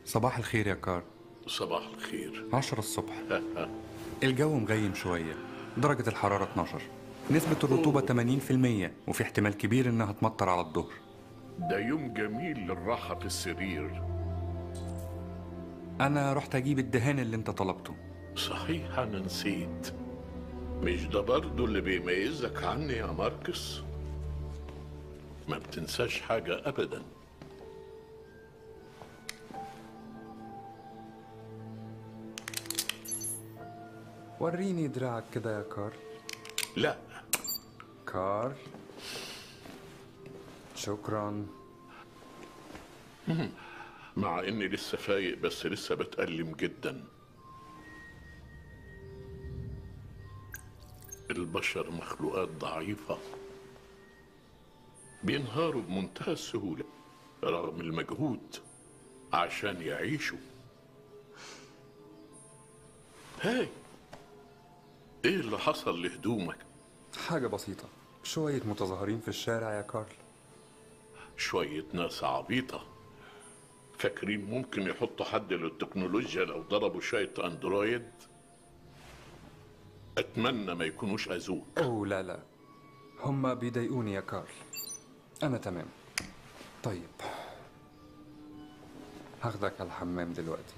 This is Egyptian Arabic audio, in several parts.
صباح الخير يا كار صباح الخير عشرة الصبح الجو مغيم شوية درجة الحرارة 12 نسبة الرطوبة 80% وفي احتمال كبير إنها تمطر على الظهر ده يوم جميل للراحة في السرير أنا رحت أجيب الدهان اللي أنت طلبته صحيح أنا نسيت مش ده برضو اللي بيميزك عني يا ماركس ما بتنساش حاجة أبدا وريني دراعك كده يا كار لا كار شكرا مع إني لسه فايق بس لسه بتألم جدا البشر مخلوقات ضعيفة بينهاروا بمنتهى السهولة رغم المجهود عشان يعيشوا هاي ايه اللي حصل لهدومك حاجة بسيطة شوية متظاهرين في الشارع يا كارل شوية ناس عبيطة فاكرين ممكن يحطوا حد للتكنولوجيا لو ضربوا شوية اندرويد اتمنى ما يكونوش اذوك أوه لا لا هما بيضايقوني يا كارل أنا تمام طيب هاخدك على الحمام دلوقتي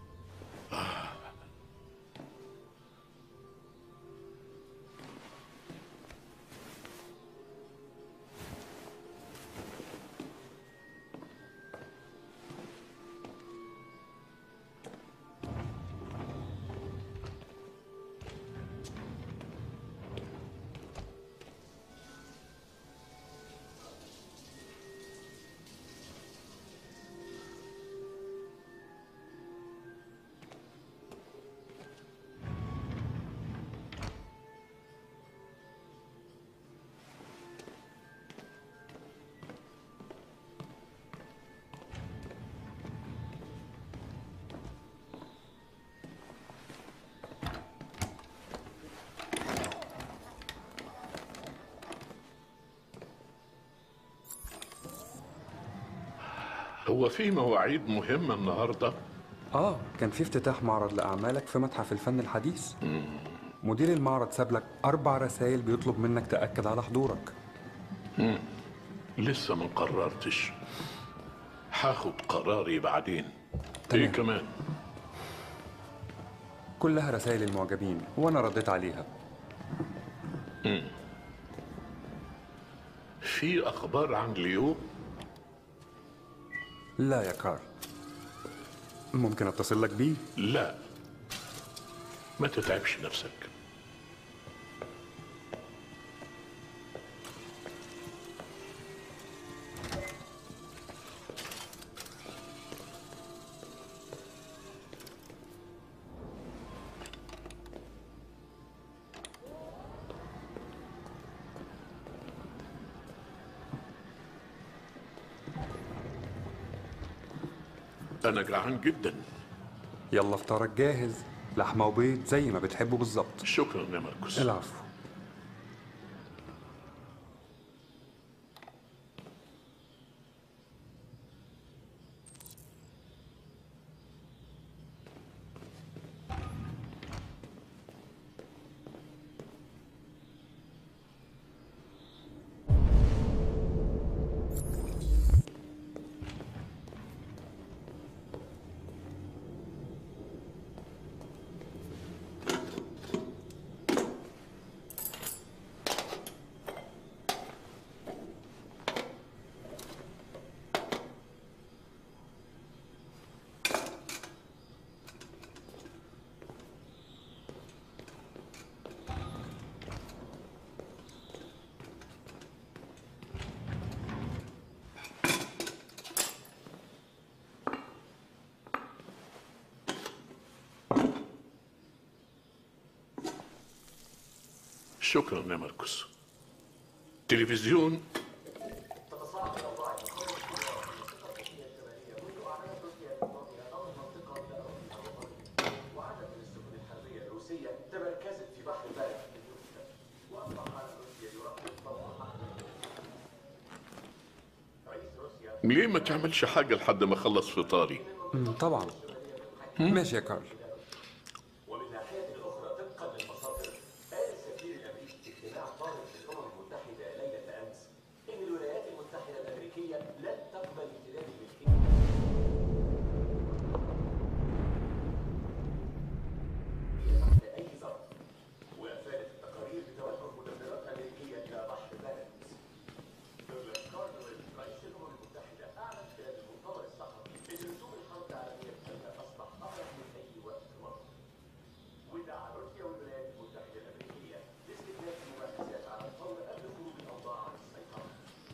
هو في مواعيد مهمة النهاردة آه كان في افتتاح معرض لأعمالك في متحف الفن الحديث مدير المعرض ساب لك أربع رسائل بيطلب منك تأكد على حضورك لسه ما قررتش هاخد قراري بعدين تمام. ايه كمان كلها رسائل المعجبين وأنا رديت عليها في اخبار عن ليو لا يا كارل ممكن أتصل لك بيه لا ما تتعبش نفسك انا جعان جدا يلا فطارك جاهز لحمة وبيض زي ما بتحبه بالظبط شكرا يا ماركوس العفو شكرا يا ماركوس تلفزيون تمركزت في بحر البلد واطلق على روسيا يرقب طموحها رئيس روسيا ليه ما تعملش حاجة لحد ما اخلص فطاري من مم، طبعا ماشي يا كارل ومن ناحية أخرى طبقا للمصادر قال السفير الأمريكي في اجتماع طارئ للأمم المتحدة ليلة أمس إن الولايات المتحدة الأمريكية لن تقبل امتداد الملكية تحت أي ظرف وأفادت التقارير بتوجه مدمرات أمريكية إلى بحر بارنس دوغلاس كارتر رئيس الأمم المتحدة أعلن خلال المؤتمر الصحفي أن لزوم الحرب العالمية الثالثة أصبح أقرب من أي وقت مضى ودعا روسيا والولايات المتحدة الأمريكية لاستكمال المباحثات على الفور قبل خروج الأوضاع عن السيطرة.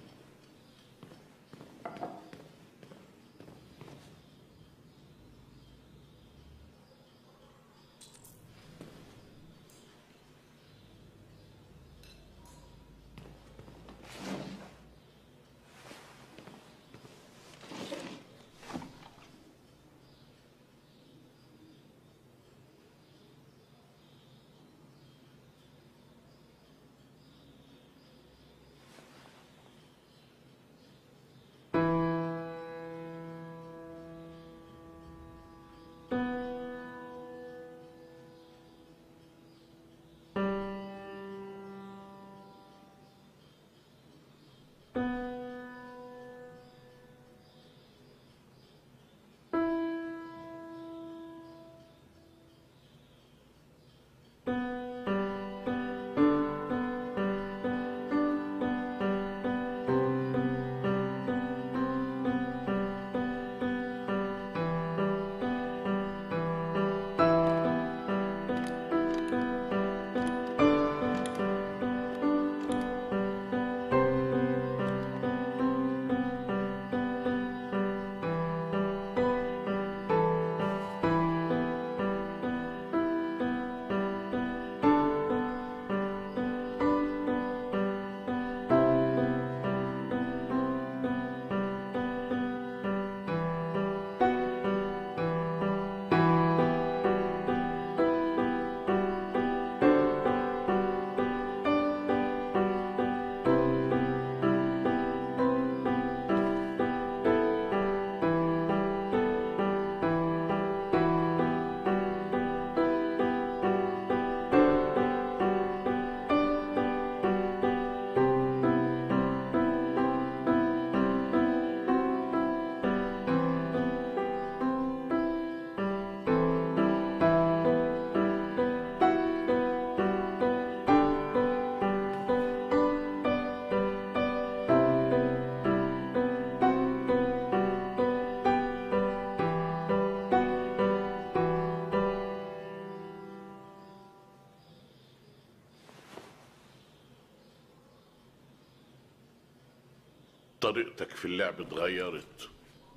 طريقتك في اللعب اتغيرت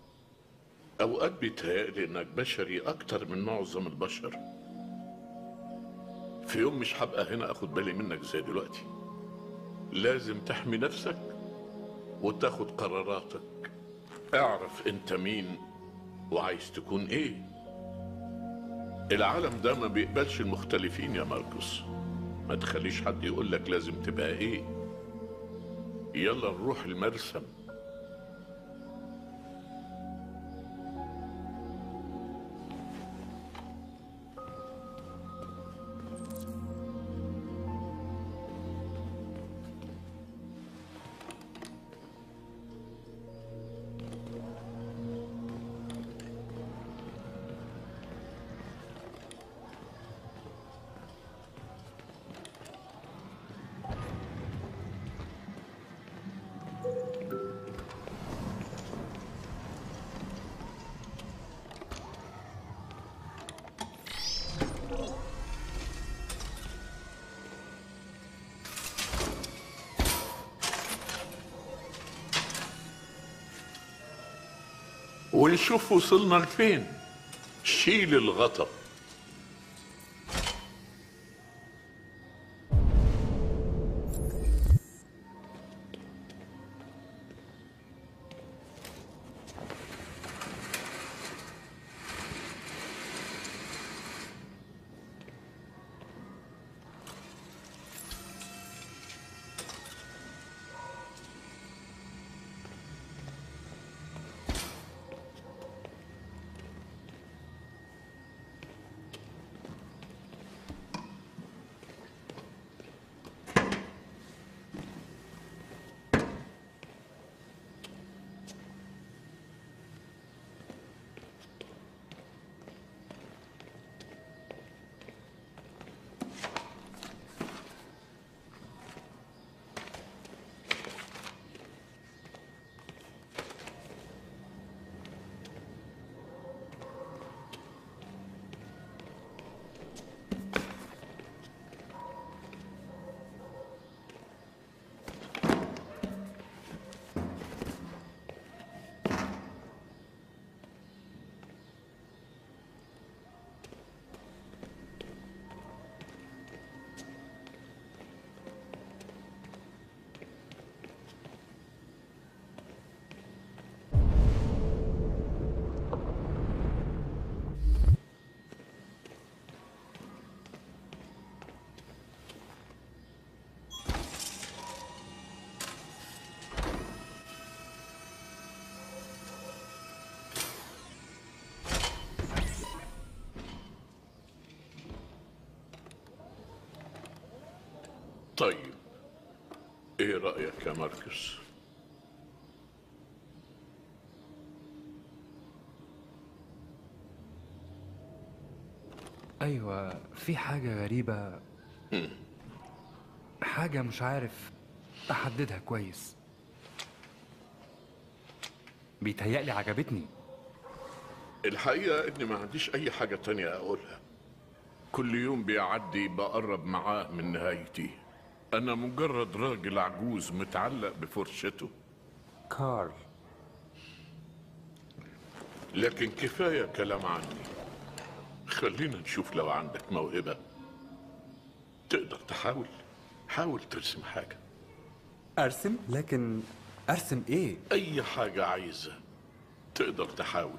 اوقات بيتهيألي انك بشري اكتر من معظم البشر في يوم مش هبقى هنا اخد بالي منك زي دلوقتي لازم تحمي نفسك وتاخد قراراتك اعرف انت مين وعايز تكون ايه العالم ده ما بيقبلش المختلفين يا ماركوس ما تخليش حد يقول لك لازم تبقى ايه يلا نروح المرسم ونشوف وصلنا لفين شيل الغطا طيب ايه رأيك يا ماركس ايوه في حاجه غريبه حاجه مش عارف احددها كويس بيتهيألي عجبتني الحقيقة اني ما عنديش اي حاجة تانية اقولها كل يوم بيعدي بقرب معاه من نهايتي انا مجرد راجل عجوز متعلق بفرشته كارل لكن كفاية كلام عني خلينا نشوف لو عندك موهبة تقدر تحاول حاول ترسم حاجة ارسم لكن ارسم ايه أي حاجة عايزة تقدر تحاول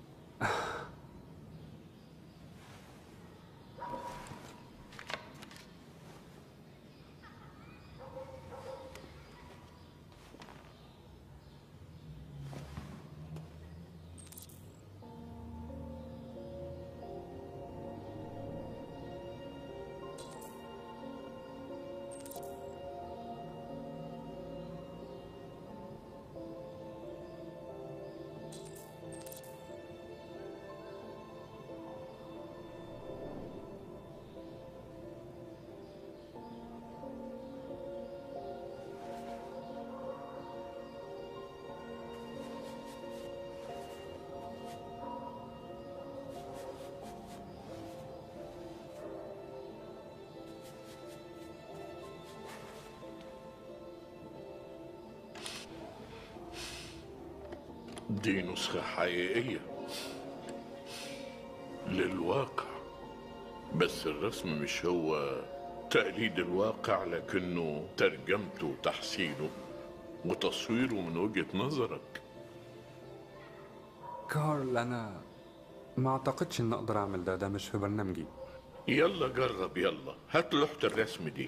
دي نسخة حقيقية للواقع بس الرسم مش هو تقليد الواقع لكنه ترجمته وتحسينه وتصويره من وجهة نظرك كارل انا ما اعتقدش ان اقدر اعمل ده ده مش في برنامجي يلا جرب يلا هات لوحة الرسم دي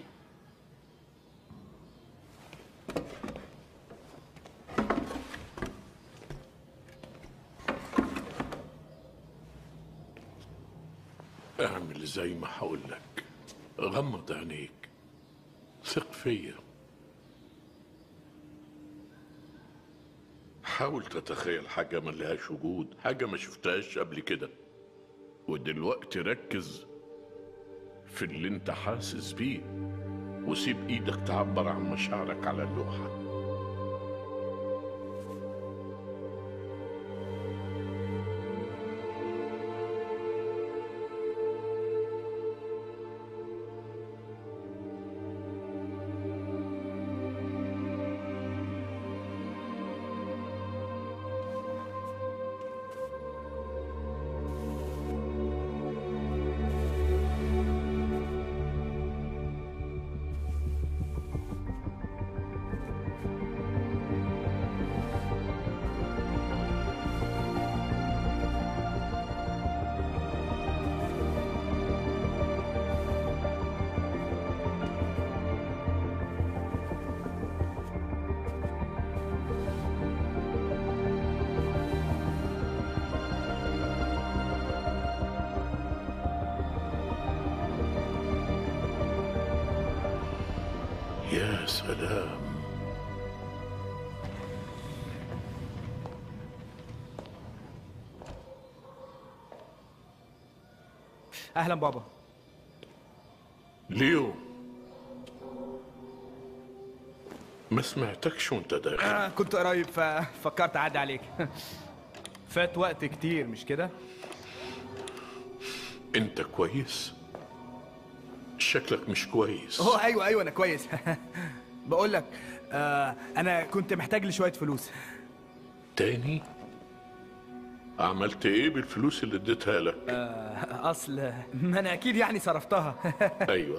اعمل زي ما هقولك غمض عينيك ثق فيا حاول تتخيل حاجة ملهاش وجود حاجة ما شفتهاش قبل كده ودلوقتي ركز في اللي انت حاسس بيه وسيب ايدك تعبر عن مشاعرك على اللوحة يا سلام اهلا بابا ليو ما سمعتكش وانت داخل آه كنت قريب ففكرت اعدي عليك فات وقت كتير مش كده انت كويس شكلك مش كويس اوه ايوه ايوه انا كويس بقول لك آه انا كنت محتاج لشويه فلوس تاني عملت ايه بالفلوس اللي اديتها لك آه اصل ما انا اكيد يعني صرفتها ايوه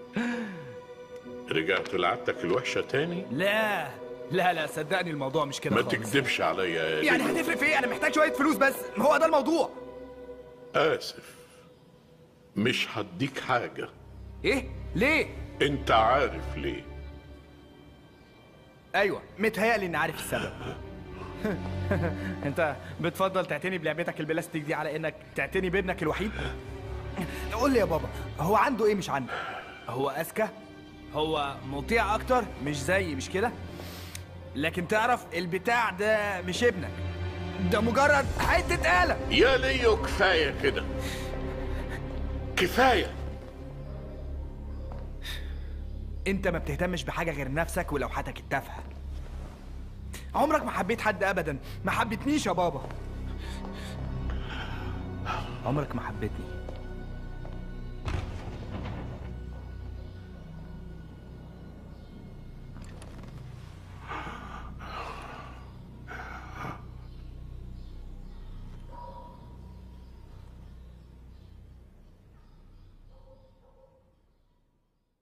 رجعت لعادتك الوحشة تاني لا لا لا صدقني الموضوع مش كده ما خالص. تكذبش عليا يا يعني ليو. هتفرق في ايه انا محتاج شويه فلوس بس هو ده الموضوع اسف مش هديك حاجة ايه ليه انت عارف ليه ايوه متهيألي اني عارف السبب انت بتفضل تعتني بلعبتك البلاستيك دي على انك تعتني بابنك الوحيد قول لي يا بابا هو عنده ايه مش عندك هو اذكى هو مطيع اكتر مش زيي مش كده لكن تعرف البتاع ده مش ابنك ده مجرد حته آلة يا ليو كفاية كده كفاية انت ما بتهتمش بحاجه غير نفسك ولوحاتك التافهه عمرك ما حبيت حد ابدا ما حبتنيش يا بابا عمرك ما حبيتني